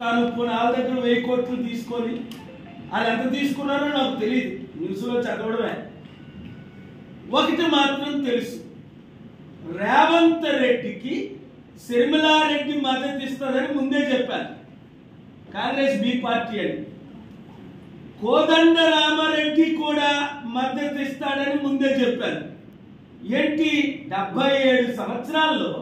తాను పోనీ వాళ్ళ దగ్గర వెయ్యి కోట్లు తీసుకొని వాళ్ళు ఎంత తీసుకున్నారో నాకు తెలియదు న్యూస్లో చదవడమే ఒకటి మాత్రం తెలుసు రేవంత్ రెడ్డికి శర్మిలారెడ్డి మద్దతు ఇస్తుందని ముందే చెప్పాను కాంగ్రెస్ బి పార్టీ అని కోదండ రామారెడ్డి కూడా మద్దతు ఇస్తాడని ముందే చెప్పాను ఏంటి డెబ్బై ఏడు సంవత్సరాల్లో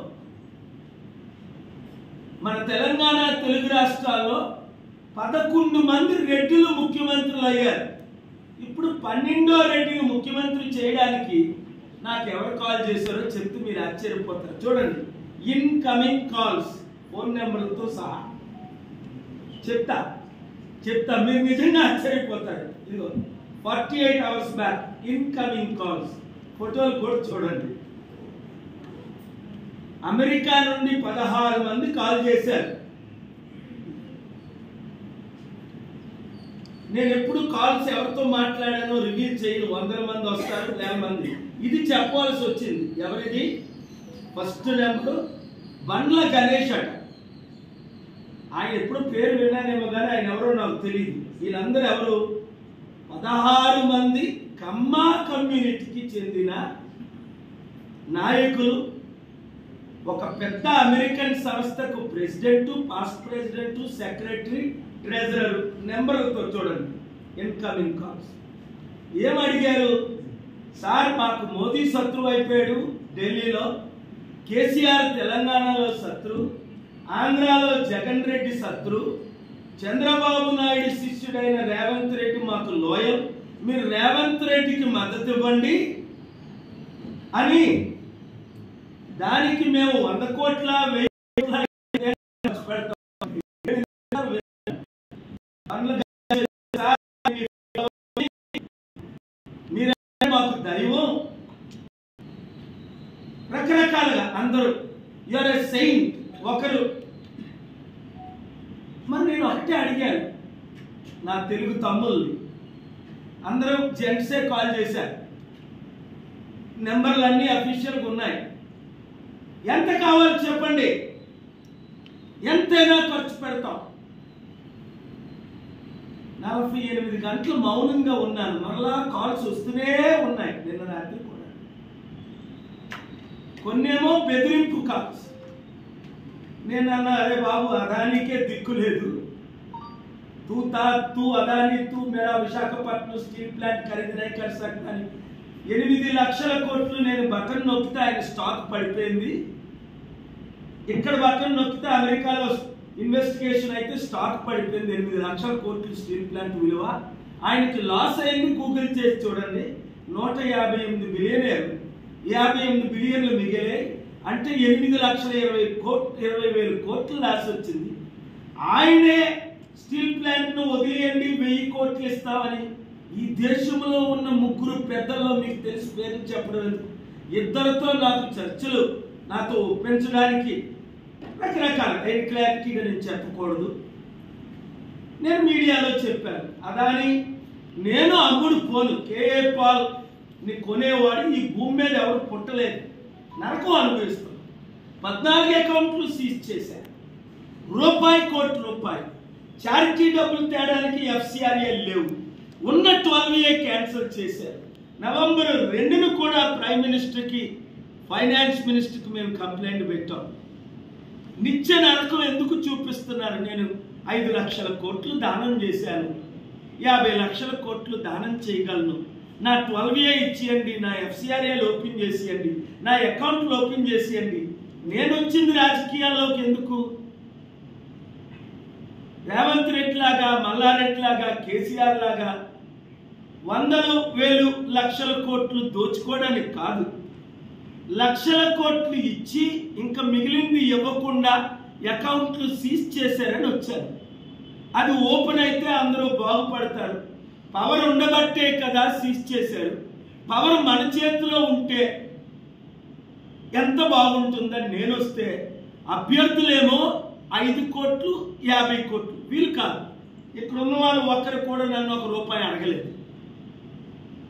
మన తెలంగాణ తెలుగు రాష్ట్రాల్లో పదకొండు మంది రెడ్డిలు ముఖ్యమంత్రులు అయ్యారు ఇప్పుడు పన్నెండో రెడ్డిని ముఖ్యమంత్రి చేయడానికి నాకు ఎవరు కాల్ చేశారో చెప్తే మీరు ఆశ్చర్యపోతారు చూడండి ఇన్కమింగ్ కాల్స్ ఫోన్ నెంబర్లతో సహా చెప్తా చెప్తా మీరు నిజంగా ఆశ్చర్యపోతారు ఇదిగో forty eight hours back incoming calls ఫోటోలు కూడా చూడండి అమెరికా నుండి పదహారు మంది కాల్ చేశారు నేను ఎప్పుడు కాల్స్ ఎవరితో మాట్లాడానో రివీల్ చేయను వందల మంది వస్తారు వేల మంది ఇది చెప్పవలసి వచ్చింది ఎవరిది ఫస్ట్ నెంబర్ బండ్ల గణేష్ అట ఆయన ఎప్పుడు పేరు విన్నానేమో కానీ ఆయన ఎవరో నాకు తెలియదు వీళ్ళందరూ ఎవరు పదహారు మంది కమ్మా కమ్యూనిటీకి చెందిన నాయకులు ఒక పెద్ద అమెరికన్ సంస్థకు president past president secretary treasurer నెంబర్లతో చూడండి ఇన్కమింగ్ కాల్స్ ఏం అడిగారు సార్ మాకు మోదీ శత్రువు అయిపోయాడు ఢిల్లీలో కేసీఆర్ తెలంగాణలో శత్రు ఆంధ్రాలో జగన్ రెడ్డి శత్రు చంద్రబాబు నాయుడు శిష్యుడైన రేవంత్ రెడ్డి మాకు లోయల్ మీరు రేవంత్ రెడ్డికి మద్దతు ఇవ్వండి అని దానికి మేము వంద కోట్ల వెయ్యి కోట్ల ఖర్చు పెడతాం. బండ్ల సార్, మీరే మాకు దైవం రకరకాలుగా అందరూ యువర్ ఎ సెయింట్ ఒకరు మరి నేను ఒకటే అడిగాను నా తెలుగు తమ్ముల్ని అందరూ జెంట్సే కాల్ చేశారు నెంబర్లు అన్నీ అఫీషియల్గా ఉన్నాయి ఎంత కావాలో చెప్పండి ఎంతైనా ఖర్చు పెడతాం నలభై ఎనిమిది గంటలు మౌనంగా ఉన్నాను మరలా కాల్స్ వస్తూనే ఉన్నాయి నిన్న రాత్రి కూడా కొన్నేమో బెదిరింపు కాల్స్ నేను అన్నా అరే బాబు అదానికే దిక్కు లేదు తూ తా తూ అదాని తూ మేరా విశాఖపట్నం స్టీల్ ప్లాంట్ ఖరీదు నై కర్ సక్తా అని ఎనిమిది లక్షల కోట్లు నేను బటన్ నొక్కితే ఆయన స్టాక్ పడిపోయింది ఇక్కడ బటన్ నొక్కితే అమెరికాలో ఇన్వెస్టిగేషన్ అయితే స్టాక్ పడిపోయింది ఎనిమిది లక్షల కోట్లు స్టీల్ ప్లాంట్ విలువ ఆయనకి లాస్ అయింది గూగుల్ చేసి చూడండి నూట యాభై ఎనిమిది బిలియనేరు యాభై ఎనిమిది బిలియన్లు మిగిలాయి అంటే ఎనిమిది లక్షల ఇరవై కోట్ ఇరవై వేల కోట్లు లాస్ వచ్చింది ఆయనే స్టీల్ ప్లాంట్ ను వదిలేయండి వెయ్యి కోట్లు ఇస్తామని ఈ దేశంలో ఉన్న ముగ్గురు పెద్దల్లో మీకు తెలిసి పేరు చెప్పడం ఎందుకు? ఇద్దరితో నాకు చర్చలు నాతో ఒప్పించడానికి రకరకాల నేను క్లారిటీగా నేను చెప్పకూడదు నేను మీడియాలో చెప్పాను అదాని నేను అమ్ముడు పోను కేఏ పాల్ ని కొనేవాడు ఈ భూమి మీద ఎవరు పుట్టలేదు నరకం అనుభవిస్తాం పద్నాలుగు అకౌంట్లు సీజ్ చేశారు రూపాయి కోటి రూపాయి చారిటీ డబ్బులు తేడానికి ఎఫ్సిఆర్ఏ లేవు ఉన్న ట్వెల్వ్ ఏ క్యాన్సిల్ చేశారు నవంబర్ రెండును కూడా ప్రైమ్ మినిస్టర్కి ఫైనాన్స్ మినిస్టర్కి మేము కంప్లైంట్ పెట్టాం నిత్య నరకం ఎందుకు చూపిస్తున్నారు నేను ఐదు లక్షల కోట్లు దానం చేశాను యాభై లక్షల కోట్లు దానం చేయగలను నా ట్వెల్వ్ ఏ ఇచ్చేయండి నా ఎఫ్సిఆర్ఏలు ఓపెన్ చేసేయండి నా అకౌంట్లు ఓపెన్ చేసేయండి నేను వచ్చింది రాజకీయాల్లోకి ఎందుకు రేవంత్ రెడ్డి లాగా మల్లారెడ్డి లాగా కేసీఆర్ లాగా వందలు వేలు లక్షల కోట్లు దోచుకోవడానికి కాదు లక్షల కోట్లు ఇచ్చి ఇంకా మిగిలింది ఇవ్వకుండా అకౌంట్లు సీజ్ చేశారని వచ్చారు అది ఓపెన్ అయితే అందరూ బాగుపడతారు పవర్ ఉండబట్టే కదా సీజ్ చేశారు పవర్ మన చేతిలో ఉంటే ఎంత బాగుంటుందని నేను వస్తే అభ్యర్థులేమో ఐదు కోట్లు యాభై కోట్లు వీళ్ళు కాదు ఇక్కడ ఉన్న వాళ్ళు ఒక్కరు కూడా నన్ను ఒక రూపాయి అడగలేదు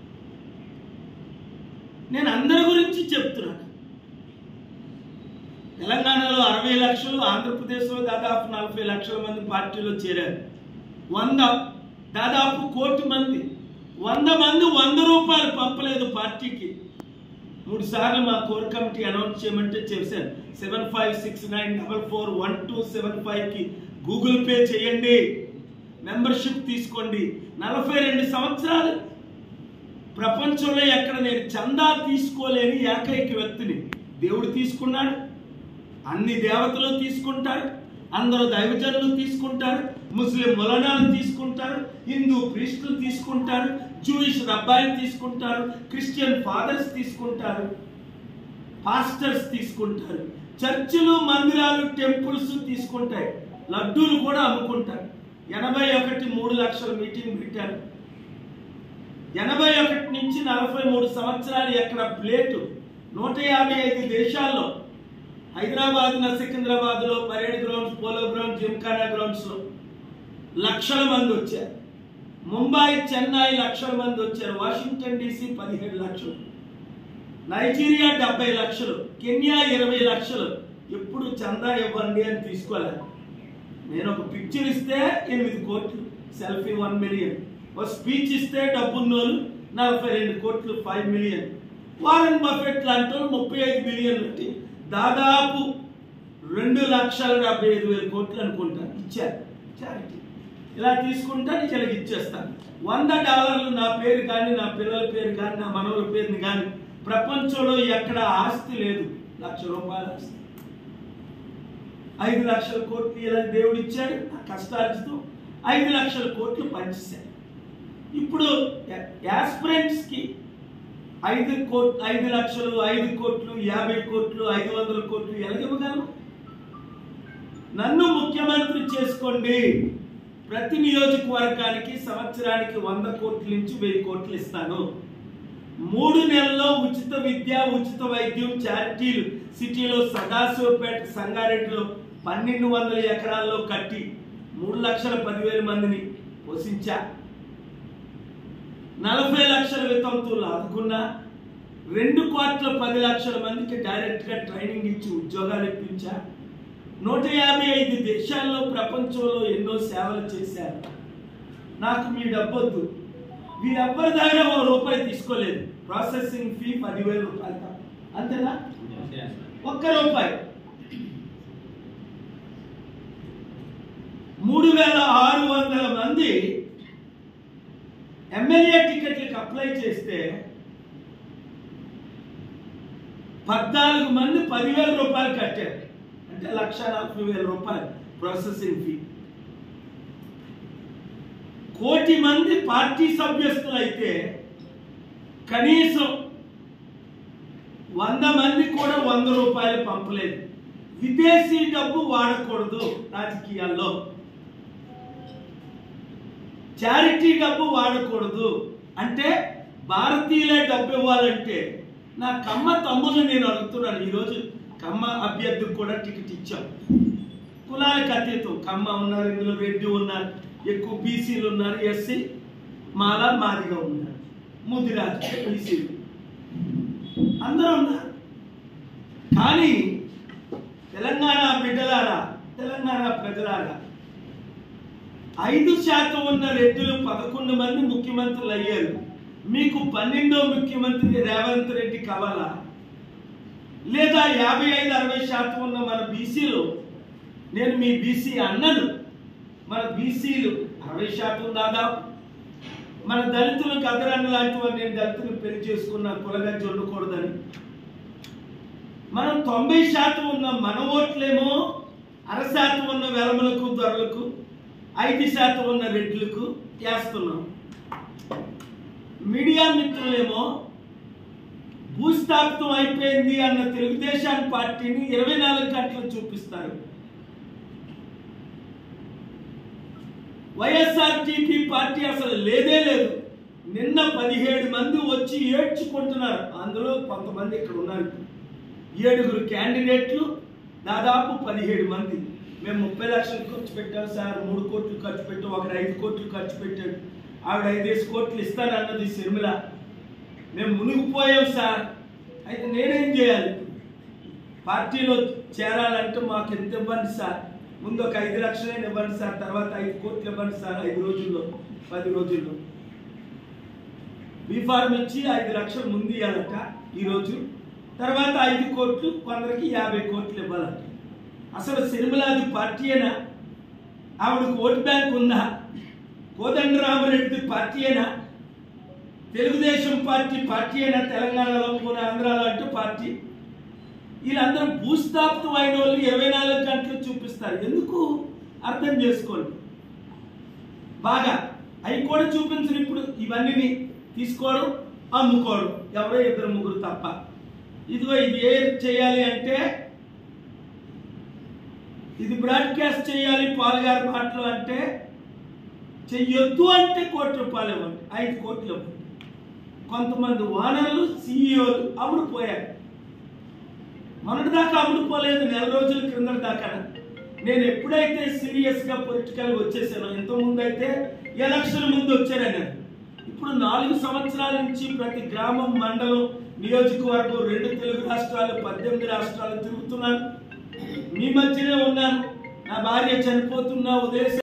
నేను అందరి గురించి చెప్తున్నాను తెలంగాణలో అరవై లక్షలు ఆంధ్రప్రదేశ్లో దాదాపు నలభై లక్షల మంది పార్టీలో చేరారు వంద దాదాపు కోటి మంది వంద మంది వంద రూపాయలు పంపలేదు పార్టీకి మూడు సార్లు మా కోర్ కమిటీ అనౌన్స్ చేయమంటే చేశాను seven five six nine double four one two seven ఫైవ్కి గూగుల్ పే చేయండి మెంబర్షిప్ తీసుకోండి నలభై రెండు సంవత్సరాలు ప్రపంచంలో ఎక్కడ నేను చందా తీసుకోలేని ఏకైక వ్యక్తిని దేవుడు తీసుకున్నాడు అన్ని దేవతలు తీసుకుంటారు అందరూ దైవజనులు తీసుకుంటారు ముస్లిం మొలనాలు తీసుకుంటారు హిందూ ప్రీస్టులు తీసుకుంటారు జూయిష్ రబ్బాయిలు తీసుకుంటారు క్రిస్టియన్ ఫాదర్స్ తీసుకుంటారు పాస్టర్స్ తీసుకుంటారు చర్చిలు మందిరాలు టెంపుల్స్ తీసుకుంటాయి లడ్డూలు కూడా అమ్ముకుంటారు ఎనభై ఒకటి మూడు లక్షల మీటింగ్ పెట్టారు ఎనభై ఒకటి నుంచి నలభై మూడు సంవత్సరాలు ఎక్కడ ప్లేటు నూట యాభై ఐదు దేశాల్లో హైదరాబాద్ సికింద్రాబాద్ లో parade grounds polo ground Gymkhana grounds లో లక్షల మంది వచ్చారు ముంబై చెన్నై లక్షల మంది వచ్చారు వాషింగ్టన్ డీసీ పదిహేడు లక్షలు నైజీరియా డెబ్బై లక్షలు కెన్యా ఇరవై లక్షలు ఎప్పుడు చందా ఇవ్వండి అని తీసుకోలేదు నేను ఒక పిక్చర్ ఇస్తే ఎనిమిది కోట్లు సెల్ఫీ వన్ మిలియన్ ఒక స్పీచ్ ఇస్తే డబ్బున్నోళ్ళు నలభై రెండు కోట్లు ఫైవ్ మిలియన్ వారన్ బఫెట్ లాంటి వాళ్ళు ముప్పై ఐదు మిలియన్ పెట్టి దాదాపు రెండు లక్షల డెబ్బై ఐదు వేల కోట్లు అనుకుంటాను ఇచ్చారు చారిటీ ఇలా తీసుకుంటాను ఇలాగ ఇచ్చేస్తాను వంద డాలర్లు నా పేరు కానీ నా పిల్లల పేరు కానీ నా మనవల పేరుని కానీ ప్రపంచంలో ఎక్కడ ఆస్తి లేదు లక్ష రూపాయల ఆస్తి ఐదు లక్షల కోట్లు ఇలా దేవుడు ఇచ్చాడు నా కష్టార్జితం ఐదు లక్షల కోట్లు పంచేశాడు ఇప్పుడు యాస్పిరెంట్స్ కి ఐదు కోట్ ఐదు లక్షలు ఐదు కోట్లు యాభై కోట్లు ఐదు వందల కోట్లు ఎలాగివ్వగలను నన్ను ముఖ్యమంత్రి చేసుకోండి ప్రతి నియోజకవర్గానికి సంవత్సరానికి వంద కోట్ల నుంచి వెయ్యి కోట్లు ఇస్తాను మూడు నెలల్లో ఉచిత విద్య ఉచిత వైద్యం చారిటీలు సిటీలో సదాశివపేట సంగారెడ్డిలో పన్నెండు వందల ఎకరాల్లో కట్టి మూడు లక్షల పదివేల మందిని పోషించా నలభై లక్షల వితంతువులు ఆదుకున్నా రెండు కోట్ల పది లక్షల మందికి డైరెక్ట్గా ట్రైనింగ్ ఇచ్చి ఉద్యోగాలు ఇప్పించా నూట యాభై ఐదు దేశాల్లో ప్రపంచంలో ఎన్నో సేవలు చేశారు నాకు మీ డబ్బొద్దు వీరెవ్వరి దగ్గర ఓ రూపాయి తీసుకోలేదు ప్రాసెసింగ్ ఫీ పదివేల రూపాయలు తప్ప. అంతేనా ఒక్క రూపాయి మూడు వేల ఆరు వందల మంది ఎమ్మెల్యే టికెట్లకు అప్లై చేస్తే పద్నాలుగు మంది పదివేల రూపాయలు కట్టారు అంటే లక్ష నలభై వేల రూపాయలు ప్రాసెసింగ్ ఫీ కోటి మంది పార్టీ సభ్యస్తులు అయితే కనీసం వంద మంది కూడా వంద రూపాయలు పంపలేదు విదేశీ డబ్బు వాడకూడదు రాజకీయాల్లో చారిటీ డబ్బు వాడకూడదు అంటే భారతీయులే డబ్బు ఇవ్వాలంటే నా కమ్మ తమ్ముళ్ళు నేను అడుగుతున్నాను ఈరోజు కమ్మ అభ్యర్థికి కూడా టికెట్ ఇచ్చాం కులాలకు అతీతం కమ్మ ఉన్నారు ఇందులో రెడ్డి ఉన్నారు ఎక్కువ బీసీలు ఉన్నారు ఎస్సీ మాల మాదిగా ఉన్నారు ముదిరాజు బీసీలు అందరూ ఉన్నారు కానీ తెలంగాణ బిడ్డలారా తెలంగాణ ప్రజలారా ఐదు శాతం ఉన్న రెడ్డిలు పదకొండు మంది ముఖ్యమంత్రులు అయ్యారు మీకు పన్నెండో ముఖ్యమంత్రి రేవంత్ రెడ్డి కావాలా లేదా యాభై ఐదు అరవై శాతం ఉన్న మన బీసీలు నేను మీ బీసీ అన్నను మన బీసీలు అరవై శాతం దాదాపు మన దళితులు కదరన్న లాంటి వారు నేను దళితులు పెళ్లి చేసుకున్న కులగజ్జి ఉండకూడదని మనం తొంభై శాతం ఉన్న మన ఓట్లేమో అర శాతం ఉన్న వెలములకు దొరలకు ఐదు శాతం ఉన్న రెడ్లకు వేస్తున్నాం మీడియా మిత్రులేమో భూస్థాపితం అయిపోయింది అన్న తెలుగుదేశం పార్టీని ఇరవై నాలుగు గంటలు చూపిస్తారు వైఎస్ఆర్టీపీ పార్టీ అసలు లేదే లేదు నిన్న పదిహేడు మంది వచ్చి ఏడ్చుకుంటున్నారు అందులో కొంతమంది ఇక్కడ ఉన్నారు ఏడుగురు క్యాండిడేట్లు దాదాపు పదిహేడు మంది మేము ముప్పై లక్షలు ఖర్చు పెట్టాం సార్ మూడు కోట్లు ఖర్చు పెట్టాం ఒకరు ఐదు కోట్లు ఖర్చు పెట్టాడు ఆవిడ ఐదేసి కోట్లు ఇస్తానన్నది శర్మిల మేము మునిగిపోయాం సార్ అయితే నేనేం చేయాలి పార్టీలో చేరాలంటే మాకు ఎంత ఇవ్వండి సార్ ముందు ఒక ఐదు లక్షలైనా ఇవ్వండి సార్ తర్వాత ఐదు కోట్లు ఇవ్వండి సార్ ఐదు రోజుల్లో పది రోజుల్లో బీఫార్మ్ ఇచ్చి ఐదు లక్షలు ముందు ఇవ్వాలట ఈరోజు తర్వాత ఐదు కోట్లు కొందరికి యాభై కోట్లు ఇవ్వాలట అసలు సిరిమలాది పార్టీయేనా ఆవిడకు ఓటు బ్యాంక్ ఉందా కోదండరామరెడ్డి పార్టీయేనా తెలుగుదేశం పార్టీ పార్టీ అయినా తెలంగాణలో కూడా ఆంధ్రాలో అంటే పార్టీ వీళ్ళందరూ భూస్థాపితం అయిన వాళ్ళు ఇరవై నాలుగు గంటలు చూపిస్తారు ఎందుకు అర్థం చేసుకోండి బాగా అవి కూడా చూపించరు ఇప్పుడు ఇవన్నీ తీసుకోవడం అమ్ముకోవడం ఎవరో ఇద్దరు ముగ్గురు తప్ప ఇదిగో ఇది ఏ చేయాలి అంటే ఇది బ్రాడ్కాస్ట్ చేయాలి పాల్గారి మాటలు అంటే చెయ్యొద్దు అంటే కోటి రూపాయలు ఇవ్వండి ఐదు కోట్లు ఇవ్వండి కొంతమంది ఓనర్లు సీఈఓలు అమ్ముడు పోయారు మొన్నటి దాకా అమ్ముడు పోలేదు నెల రోజుల క్రింద దాకా నేను ఎప్పుడైతే సీరియస్ గా పొలిటికల్ వచ్చేసానో ఇంత ముందు అయితే ఎలక్షన్ ముందు వచ్చారని ఇప్పుడు నాలుగు సంవత్సరాల నుంచి ప్రతి గ్రామం మండలం నియోజకవర్గం రెండు తెలుగు రాష్ట్రాలు పద్దెనిమిది రాష్ట్రాలు తిరుగుతున్నాను మీ మధ్యనే ఉన్నాను నా భార్య చనిపోతున్నా వదిలేసి